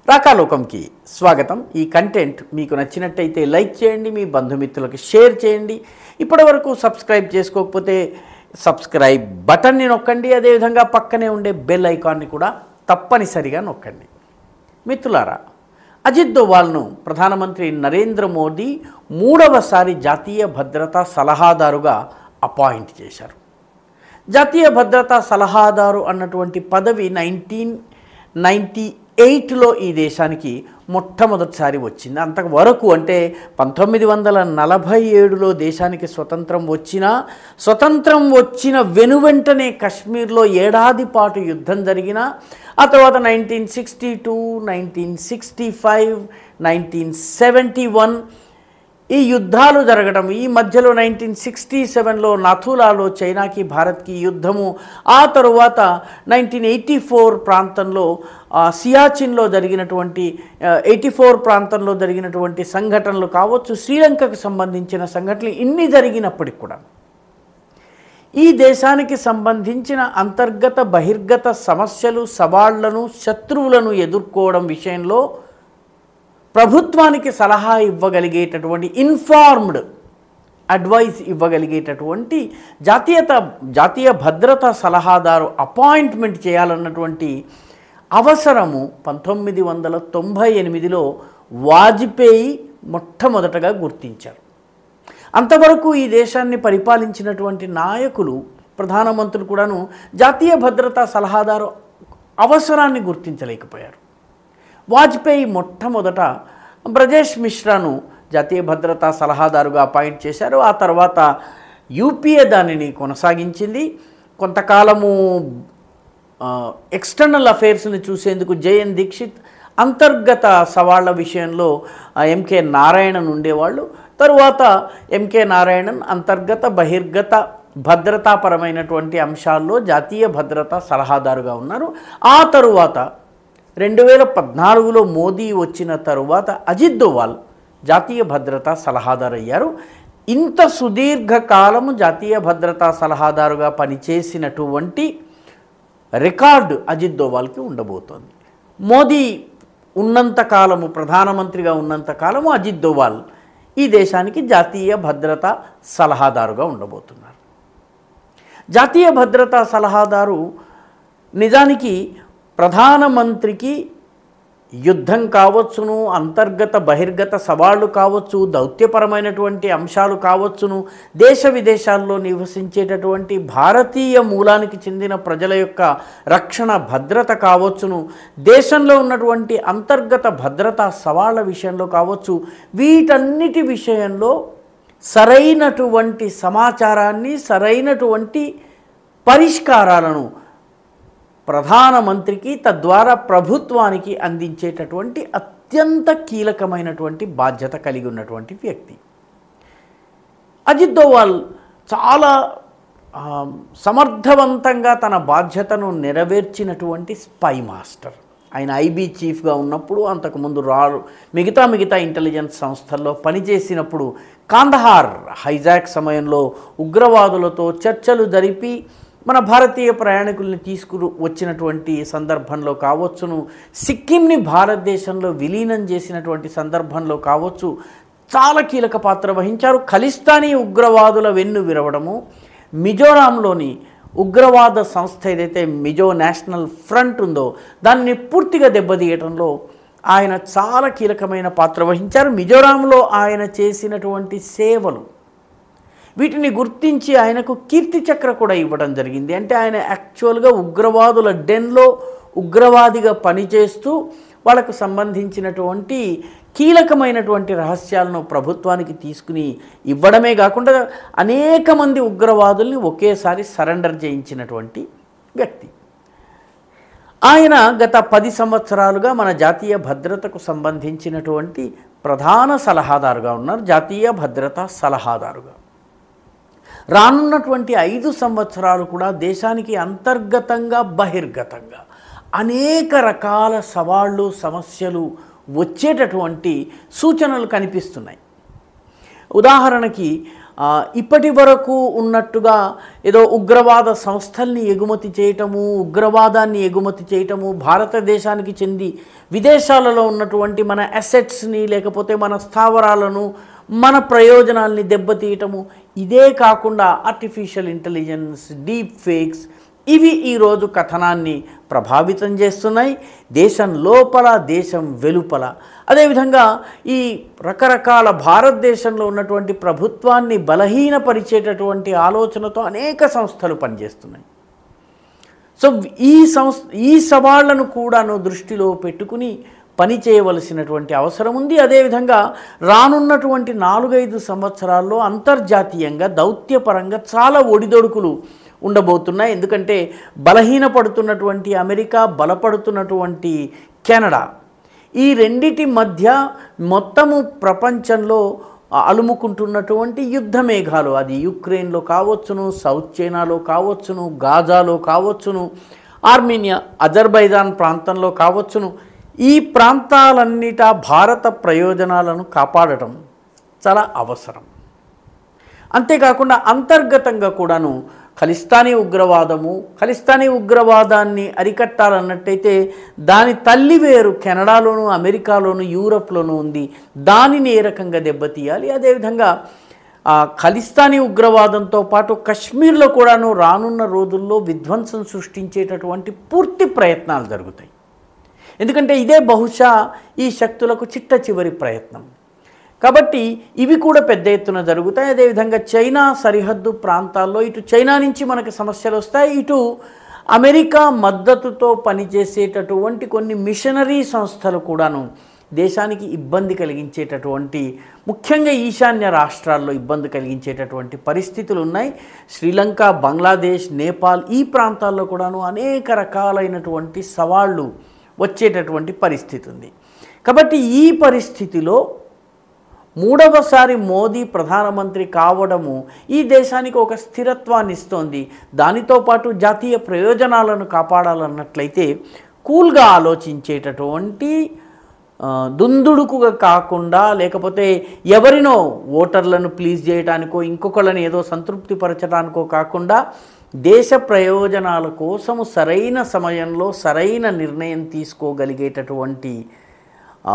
రాకాలోకంకి స్వాగతం ఈ కంటెంట్ మీకు నచ్చినట్టయితే లైక్ చేయండి మీ బంధుమిత్రులకు షేర్ చేయండి ఇప్పటివరకు సబ్స్క్రైబ్ చేసుకోకపోతే సబ్స్క్రైబ్ బటన్ని నొక్కండి అదేవిధంగా పక్కనే ఉండే బెల్ ఐకాన్ని కూడా తప్పనిసరిగా నొక్కండి మిత్రులారా అజిత్ దోవాల్ను ప్రధానమంత్రి నరేంద్ర మోదీ మూడవసారి జాతీయ భద్రతా సలహాదారుగా అపాయింట్ చేశారు జాతీయ భద్రతా సలహాదారు అన్నటువంటి పదవి నైన్టీన్ నైంటీ ఎయిట్లో ఈ దేశానికి మొట్టమొదటిసారి వచ్చింది అంతవరకు అంటే పంతొమ్మిది వందల నలభై ఏడులో దేశానికి స్వతంత్రం వచ్చినా స్వతంత్రం వచ్చిన వెనువెంటనే కశ్మీర్లో ఏడాది పాటు యుద్ధం జరిగిన ఆ తర్వాత nineteen sixty two nineteen sixty five nineteen seventy one ఈ యుద్ధాలు జరగడం ఈ మధ్యలో నైన్టీన్ సిక్స్టీ సెవెన్లో నథులాలో చైనాకి భారత్కి యుద్ధము ఆ తరువాత నైన్టీన్ ఎయిటీ ఫోర్ ప్రాంతంలో ఆ, సియాచిన్లో జరిగినటువంటి ఎయిటీ ఫోర్ ప్రాంతంలో జరిగినటువంటి సంఘటనలు కావచ్చు శ్రీలంకకు సంబంధించిన సంఘటనలు ఇన్ని జరిగినప్పటికి కూడా ఈ దేశానికి సంబంధించిన అంతర్గత బహిర్గత సమస్యలు సవాళ్లను శత్రువులను ఎదుర్కోవడం విషయంలో ప్రభుత్వానికి సలహా ఇవ్వగలిగేటటువంటి ఇన్ఫార్మ్డ్ అడ్వైస్ ఇవ్వగలిగేటటువంటి జాతీయత జాతీయ భద్రతా సలహాదారు అపాయింట్మెంట్ చేయాలన్నటువంటి అవసరము పంతొమ్మిది వందల తొంభై ఎనిమిదిలో వాజ్పేయి మొట్టమొదటగా గుర్తించారు అంతవరకు ఈ దేశాన్ని పరిపాలించినటువంటి నాయకులు ప్రధానమంత్రులు కూడాను జాతీయ భద్రతా సలహాదారు అవసరాన్ని గుర్తించలేకపోయారు వాజ్పేయి మొట్టమొదట బ్రజేష్ మిశ్రాను జాతీయ భద్రతా సలహాదారుగా అపాయింట్ చేశారు ఆ తర్వాత యూపీఏ దానిని కొనసాగించింది కొంతకాలము ఆ, ఎక్స్టర్నల్ అఫైర్స్ని చూసేందుకు జేఎన్ దీక్షిత్ అంతర్గత సవాళ్ల విషయంలో ఆ, ఎంకే నారాయణన్ ఉండేవాళ్ళు తరువాత ఎంకే నారాయణన్ అంతర్గత బహిర్గత భద్రతాపరమైనటువంటి అంశాల్లో జాతీయ భద్రతా సలహాదారుగా ఉన్నారు ఆ తరువాత రెండు వేల పద్నాలుగులో మోదీ వచ్చిన తరువాత అజిత్ దోవాల్ జాతీయ భద్రతా సలహాదారు అయ్యారు ఇంత సుదీర్ఘకాలము జాతీయ భద్రతా సలహాదారుగా పనిచేసినటువంటి రికార్డు అజిత్ దోవాల్కి ఉండబోతోంది మోదీ ఉన్నంత కాలము ప్రధానమంత్రిగా ఉన్నంత కాలము అజిత్ దోవాల్ ఈ దేశానికి జాతీయ భద్రతా సలహాదారుగా ఉండబోతున్నారు జాతీయ భద్రతా సలహాదారు నిజానికి ప్రధానమంత్రికి యుద్ధం కావచ్చును అంతర్గత బహిర్గత సవాళ్లు కావచ్చు దౌత్యపరమైనటువంటి అంశాలు కావచ్చును దేశ విదేశాల్లో నివసించేటటువంటి భారతీయ మూలానికి చెందిన ప్రజల యొక్క రక్షణ భద్రత కావచ్చును దేశంలో ఉన్నటువంటి అంతర్గత భద్రతా సవాళ్ల విషయంలో కావచ్చు వీటన్నిటి విషయంలో సరైనటువంటి సమాచారాన్ని సరైనటువంటి పరిష్కారాలను ప్రధానమంత్రికి తద్వారా ప్రభుత్వానికి అందించేటటువంటి అత్యంత కీలకమైనటువంటి బాధ్యత కలిగి ఉన్నటువంటి వ్యక్తి అజిత్ దోవాల్ చాలా ఆ, సమర్థవంతంగా తన బాధ్యతను నెరవేర్చినటువంటి స్పై మాస్టర్ ఆయన ఐబీ చీఫ్గా ఉన్నప్పుడు అంతకుముందు రారు మిగతా మిగతా ఇంటెలిజెన్స్ సంస్థల్లో పనిచేసినప్పుడు కాందహార్ హైజాక్ సమయంలో ఉగ్రవాదులతో చర్చలు జరిపి మన భారతీయ ప్రయాణికుల్ని తీసుకు వచ్చినటువంటి సందర్భంలో కావచ్చును సిక్కింని భారతదేశంలో విలీనం చేసినటువంటి సందర్భంలో కావచ్చు చాలా కీలక పాత్ర వహించారు ఖలిస్తానీ ఉగ్రవాదుల వెన్ను విరవడము మిజోరాంలోని ఉగ్రవాద సంస్థ ఏదైతే మిజో నేషనల్ ఫ్రంట్ ఉందో దాన్ని పూర్తిగా దెబ్బతీయటంలో ఆయన చాలా కీలకమైన పాత్ర వహించారు మిజోరాంలో ఆయన చేసినటువంటి సేవలు వీటిని గుర్తించి ఆయనకు కీర్తి చక్ర కూడా ఇవ్వడం జరిగింది అంటే ఆయన యాక్చువల్గా ఉగ్రవాదుల డెన్లో ఉగ్రవాదిగా పనిచేస్తూ వాళ్ళకు సంబంధించినటువంటి కీలకమైనటువంటి రహస్యాలను ప్రభుత్వానికి తీసుకుని ఇవ్వడమే కాకుండా అనేక మంది ఉగ్రవాదుల్ని ఒకేసారి సరెండర్ చేయించినటువంటి వ్యక్తి ఆయన గత పది సంవత్సరాలుగా మన జాతీయ భద్రతకు సంబంధించినటువంటి ప్రధాన సలహాదారుగా ఉన్నారు జాతీయ భద్రతా సలహాదారుగా రానున్నటువంటి ఐదు సంవత్సరాలు కూడా దేశానికి అంతర్గతంగా బహిర్గతంగా అనేక రకాల సవాళ్ళు సమస్యలు వచ్చేటటువంటి సూచనలు కనిపిస్తున్నాయి ఉదాహరణకి ఆ, ఇప్పటి వరకు ఉన్నట్టుగా ఏదో ఉగ్రవాద సంస్థల్ని ఎగుమతి చేయటము ఉగ్రవాదాన్ని ఎగుమతి చేయటము భారతదేశానికి చెంది విదేశాలలో ఉన్నటువంటి మన అసెట్స్ని లేకపోతే మన స్థావరాలను మన ప్రయోజనాల్ని దెబ్బతీయటము ఇదే కాకుండా ఆర్టిఫిషియల్ ఇంటెలిజెన్స్ డీప్ ఫేక్స్ ఇవి ఈరోజు కథనాన్ని ప్రభావితం చేస్తున్నాయి దేశం లోపల దేశం వెలుపల అదేవిధంగా ఈ రకరకాల భారతదేశంలో ఉన్నటువంటి ప్రభుత్వాన్ని బలహీనపరిచేటటువంటి ఆలోచనతో అనేక సంస్థలు పనిచేస్తున్నాయి సో ఈ సంస్థ ఈ సవాళ్లను కూడాను దృష్టిలో పెట్టుకుని పని చేయవలసినటువంటి అవసరం ఉంది అదేవిధంగా రానున్నటువంటి నాలుగైదు సంవత్సరాల్లో అంతర్జాతీయంగా దౌత్యపరంగా చాలా ఒడిదొడుకులు ఉండబోతున్నాయి ఎందుకంటే బలహీనపడుతున్నటువంటి అమెరికా బలపడుతున్నటువంటి కెనడా ఈ రెండిటి మధ్య మొత్తము ప్రపంచంలో అలుముకుంటున్నటువంటి యుద్ధ మేఘాలు అది యుక్రెయిన్లో కావచ్చును సౌత్ చైనాలో కావచ్చును గాజాలో కావచ్చును ఆర్మీనియా అజర్బైజాన్ ప్రాంతంలో కావచ్చును ఈ ప్రాంతాలన్నిటా భారత ప్రయోజనాలను కాపాడటం చాలా అవసరం అంతేకాకుండా అంతర్గతంగా కూడాను ఖలిస్తానీ ఉగ్రవాదము ఖలిస్తానీ ఉగ్రవాదాన్ని అరికట్టాలన్నట్టయితే దాని తల్లి వేరు కెనడాలోను అమెరికాలోను యూరప్లోనూ ఉంది దానిని ఏ రకంగా దెబ్బతీయాలి అదేవిధంగా ఆ ఖలిస్తానీ ఉగ్రవాదంతో పాటు కశ్మీర్లో కూడాను రానున్న రోజుల్లో విధ్వంసం సృష్టించేటటువంటి పూర్తి ప్రయత్నాలు జరుగుతాయి ఎందుకంటే ఇదే బహుశా ఈ శక్తులకు చిట్ట చివరి ప్రయత్నం కాబట్టి ఇవి కూడా పెద్ద ఎత్తున జరుగుతాయి అదేవిధంగా చైనా సరిహద్దు ప్రాంతాల్లో ఇటు చైనా నుంచి మనకి సమస్యలు వస్తాయి ఇటు అమెరికా మద్దతుతో పనిచేసేటటువంటి కొన్ని మిషనరీ సంస్థలు కూడాను దేశానికి ఇబ్బంది కలిగించేటటువంటి ముఖ్యంగా ఈశాన్య రాష్ట్రాల్లో ఇబ్బంది కలిగించేటటువంటి పరిస్థితులు ఉన్నాయి శ్రీలంక బంగ్లాదేశ్ నేపాల్ ఈ ప్రాంతాల్లో కూడాను అనేక రకాలైనటువంటి సవాళ్ళు వచ్చేటటువంటి పరిస్థితి ఉంది కాబట్టి ఈ పరిస్థితిలో మూడవసారి మోదీ ప్రధానమంత్రి కావడము ఈ దేశానికి ఒక స్థిరత్వాన్ని ఇస్తోంది దానితో పాటు జాతీయ ప్రయోజనాలను కాపాడాలన్నట్లయితే కూల్గా ఆలోచించేటటువంటి ఆ, దుందుడుకుగా కాకుండా లేకపోతే ఎవరినో ఓటర్లను ప్లీజ్ చేయడానికో ఇంకొకళ్ళని ఏదో సంతృప్తిపరచడానికో కాకుండా దేశ ప్రయోజనాల కోసము సరైన సమయంలో సరైన నిర్ణయం తీసుకోగలిగేటటువంటి ఆ,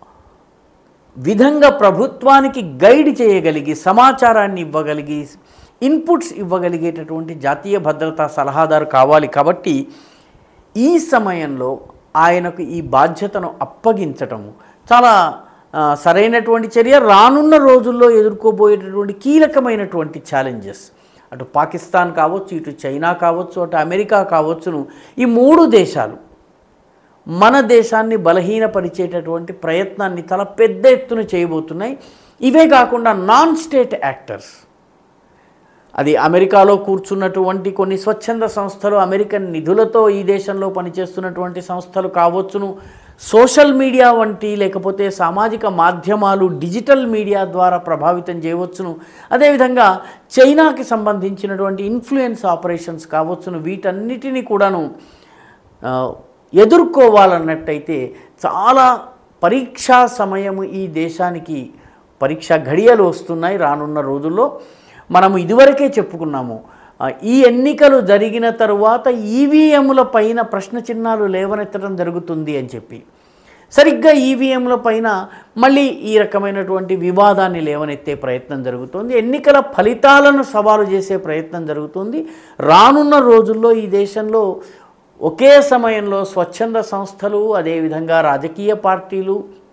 విధంగా ప్రభుత్వానికి గైడ్ చేయగలిగి సమాచారాన్ని ఇవ్వగలిగి ఇన్పుట్స్ ఇవ్వగలిగేటటువంటి జాతీయ భద్రతా సలహాదారు కావాలి కాబట్టి ఈ సమయంలో ఆయనకు ఈ బాధ్యతను అప్పగించటము చాలా ఆ, సరైనటువంటి చర్య రానున్న రోజుల్లో ఎదుర్కోబోయేటటువంటి కీలకమైనటువంటి ఛాలెంజెస్ అటు పాకిస్తాన్ కావచ్చు ఇటు చైనా కావచ్చు అటు అమెరికా కావచ్చును ఈ మూడు దేశాలు మన దేశాన్ని బలహీనపరిచేటటువంటి ప్రయత్నాన్ని చాలా పెద్ద ఎత్తున చేయబోతున్నాయి ఇవే కాకుండా నాన్ స్టేట్ యాక్టర్స్ అది అమెరికాలో కూర్చున్నటువంటి కొన్ని స్వచ్ఛంద సంస్థలు అమెరికన్ నిధులతో ఈ దేశంలో పనిచేస్తున్నటువంటి సంస్థలు కావచ్చును సోషల్ మీడియా వంటి లేకపోతే సామాజిక మాధ్యమాలు డిజిటల్ మీడియా ద్వారా ప్రభావితం చేయవచ్చును అదేవిధంగా చైనాకి సంబంధించినటువంటి ఇన్ఫ్లుయెన్స్ ఆపరేషన్స్ కావచ్చును వీటన్నిటినీ కూడాను ఆ, ఎదుర్కోవాలన్నట్టయితే చాలా పరీక్షా సమయము ఈ దేశానికి పరీక్ష ఘడియలు వస్తున్నాయి రానున్న రోజుల్లో మనము ఇదివరకే చెప్పుకున్నాము ఆ, ఈ ఎన్నికలు జరిగిన తరువాత ఈవీఎంల పైన ప్రశ్న చిహ్నాలు లేవనెత్తడం జరుగుతుంది అని చెప్పి సరిగ్గా ఈవీఎంల పైన మళ్ళీ ఈ రకమైనటువంటి వివాదాన్ని లేవనెత్తే ప్రయత్నం జరుగుతుంది ఎన్నికల ఫలితాలను సవాలు చేసే ప్రయత్నం జరుగుతుంది రానున్న రోజుల్లో ఈ దేశంలో ఒకే సమయంలో స్వచ్ఛంద సంస్థలు అదేవిధంగా రాజకీయ పార్టీలు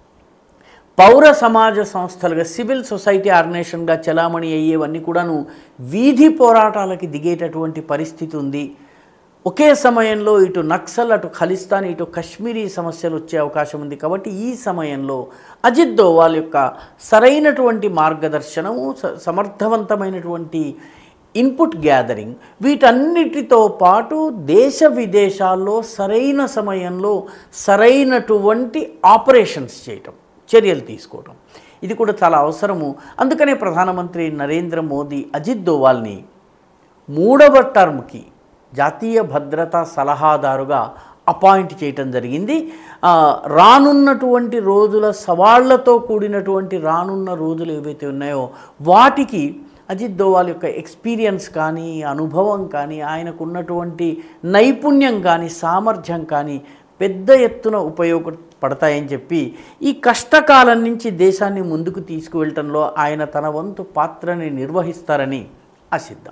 పౌర సమాజ సంస్థలుగా సివిల్ సొసైటీ ఆర్గనైజేషన్గా చలామణి అయ్యేవన్నీ కూడాను వీధి పోరాటాలకి దిగేటటువంటి పరిస్థితి ఉంది ఒకే సమయంలో ఇటు నక్సల్ అటు ఖలిస్తాన్ ఇటు కశ్మీరీ సమస్యలు వచ్చే అవకాశం ఉంది కాబట్టి ఈ సమయంలో అజిత్ దోవాల్ యొక్క సరైనటువంటి మార్గదర్శనము స- సమర్థవంతమైనటువంటి ఇన్పుట్ గ్యాదరింగ్ వీటన్నిటితో పాటు దేశ విదేశాల్లో సరైన సమయంలో సరైనటువంటి ఆపరేషన్స్ చేయటం చర్యలు తీసుకోవటం ఇది కూడా చాలా అవసరము అందుకనే ప్రధానమంత్రి నరేంద్ర మోదీ అజిత్ దోవాల్ని మూడవ టర్మ్కి జాతీయ భద్రతా సలహాదారుగా అపాయింట్ చేయటం జరిగింది ఆ, రానున్నటువంటి రోజుల సవాళ్లతో కూడినటువంటి రానున్న రోజులు ఏవైతే ఉన్నాయో వాటికి అజిత్ దోవాల్ యొక్క ఎక్స్పీరియన్స్ కానీ అనుభవం కానీ ఆయనకు ఉన్నటువంటి నైపుణ్యం కానీ సామర్థ్యం కానీ పెద్ద ఎత్తున ఉపయోగపడతాయని చెప్పి ఈ కష్టకాలం నుంచి దేశాన్ని ముందుకు తీసుకువెళ్ళటంలో ఆయన తన వంతు పాత్రని నిర్వహిస్తారని ఆశిద్దాం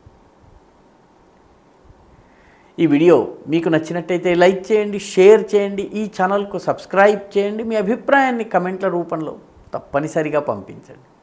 ఈ వీడియో మీకు నచ్చినట్టయితే లైక్ చేయండి షేర్ చేయండి ఈ ఛానల్కు సబ్స్క్రైబ్ చేయండి మీ అభిప్రాయాన్ని కమెంట్ల రూపంలో తప్పనిసరిగా పంపించండి